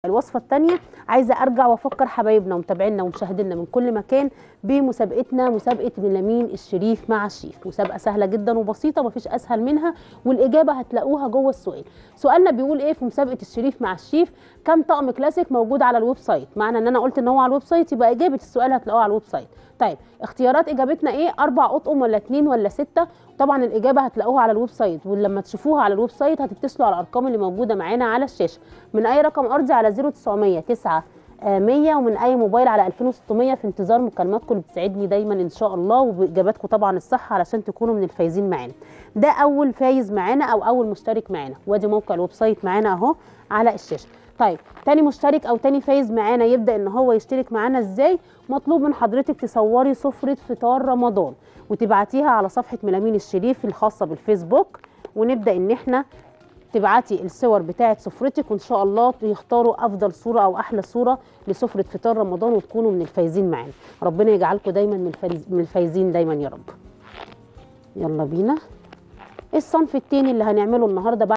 الوصفة الثانية عايزة أرجع وأفكر حبايبنا ومتابعينا ومشاهدينا من كل مكان بمسابقتنا مسابقة ملامين الشريف مع الشيف مسابقة سهلة جدا وبسيطة مفيش أسهل منها والإجابة هتلاقوها جوه السؤال سؤالنا بيقول إيه في مسابقة الشريف مع الشيف كم طقم كلاسيك موجود على الويب سايت معنى إن أنا قلت إن هو على الويب سايت يبقى إجابة السؤال هتلاقوها على الويب سايت طيب اختيارات اجابتنا ايه اربع اطقم ولا اتنين ولا سته طبعا الاجابه هتلاقوها على الويب سايت ولما تشوفوها على الويب سايت هتتصلوا على الارقام اللي موجوده معانا على الشاشه من اي رقم ارضي على 0900 9 100 ومن اي موبايل على 2600 في انتظار مكالماتكم اللي بتسعدني دايما ان شاء الله وباجاباتكم طبعا الصح علشان تكونوا من الفايزين معانا ده اول فايز معانا او اول مشترك معانا وادي موقع الويب سايت معانا اهو على الشاشه طيب تاني مشترك او تاني فايز معانا يبدا ان هو يشترك معانا ازاي مطلوب من حضرتك تصوري سفره فطار رمضان وتبعتيها على صفحه ملامين الشريف الخاصه بالفيسبوك ونبدا ان احنا تبعتي الصور بتاعه سفرتك وان شاء الله يختاروا افضل صوره او احلى صوره لسفره فطار رمضان وتكونوا من الفايزين معانا ربنا يجعلكم دايما من الفايز- من الفايزين دايما يا رب يلا بينا الصنف التاني اللي هنعمله النهارده بعد